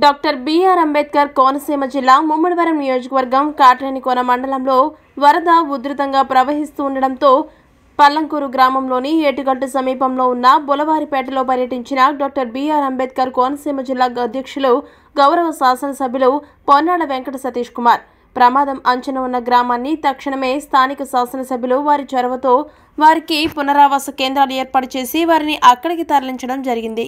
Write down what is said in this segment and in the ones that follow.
doctor BR Ambedkar Konaseema జిల్లా ముమ్మడివరం నియోజకవర్గం కాట్రేనికోన మండలంలో వరద ఉధృతంగా ప్రవహిస్తూ ఉండడంతో పల్లంకూరు గ్రామంలోని ఏటుగట్టు సమీపంలో ఉన్న బులవారిపేటలో పర్యటించిన డాక్టర్ బిఆర్ అంబేద్కర్ కోనసీమ జిల్లా అధ్యక్షులు గౌరవ శాసనసభ్యులు పొన్నాడ వెంకట సతీష్ కుమార్ ప్రమాదం అంచనా ఉన్న గ్రామాన్ని తక్షణమే స్థానిక శాసనసభ్యులు వారి చొరవతో వారికి పునరావాస కేంద్రాలు ఏర్పాటు చేసి వారిని అక్కడికి తరలించడం జరిగింది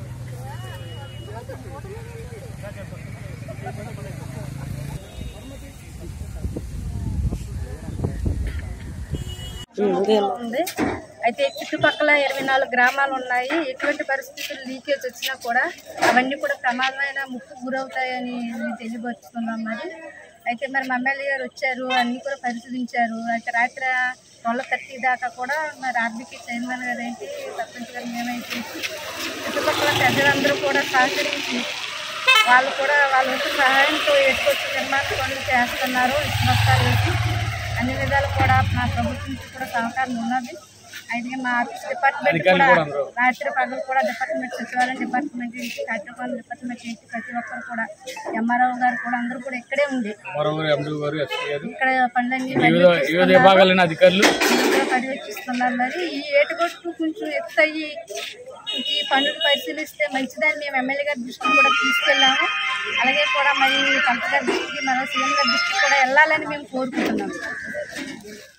ఉంది అయితే చుట్టుపక్కల ఇరవై నాలుగు గ్రామాలు ఉన్నాయి ఎటువంటి పరిస్థితులు లీకేజ్ వచ్చినా కూడా అవన్నీ కూడా ప్రమాదమైన ముప్పు గురవుతాయని మేము తెలియపరుచుకున్నాం మరి అయితే మరి మా ఎమ్మెల్యే గారు వచ్చారు అన్నీ కూడా పరిశీలించారు అయితే రాత్రి ట్వెల్వ్ థర్టీ దాకా కూడా మరి ఆర్బీకి చైర్మన్ గారు ఏంటి సర్పంచ్ గారు మేమైతే చుట్టుపక్కల ప్రజలందరూ కూడా సహకరించి వాళ్ళు కూడా వాళ్ళ యొక్క సహాయంతో ఎట్టుకొచ్చి నిర్మాణ పనులు చేస్తున్నారు ఇసుమస్తాలు వేసి అన్ని విధాలు కూడా మా ప్రభుత్వం నుంచి కూడా సహకారం ఉన్నది అయితే మా ఆఫీస్ డిపార్ట్మెంట్ కూడా రాత్రి పగలు కూడా డిపార్ట్మెంట్ సచివాలయం డిపార్ట్మెంట్ నుంచి కార్యక్రమాల డిపార్ట్మెంట్ నుంచి ప్రతి ఒక్కరు కూడా ఎంఆర్ఓ గారు కూడా అందరూ కూడా ఇక్కడే ఉంది మరొకరు ఎండూ గారు ఎస్పీ గారు ఇక్కడ పనులన్నీ వివిధ వివిధ విభాగాలైన అధికారులు ఇక్కడ పర్యవేక్షిస్తున్నారు మరి ఈ ఏటుగొట్టు కొంచెం ఎత్తు అయ్యి ఈ పనులు పరిశీలిస్తే మంచిదని మేము ఎమ్మెల్యే గారి దృష్టికి కూడా తీసుకెళ్ళాము అలాగే కూడా మరి కలెక్టర్ గారి దృష్టికి మన సీఎం గారి దృష్టికి కూడా వెళ్ళాలని మేము కోరుకుంటున్నాము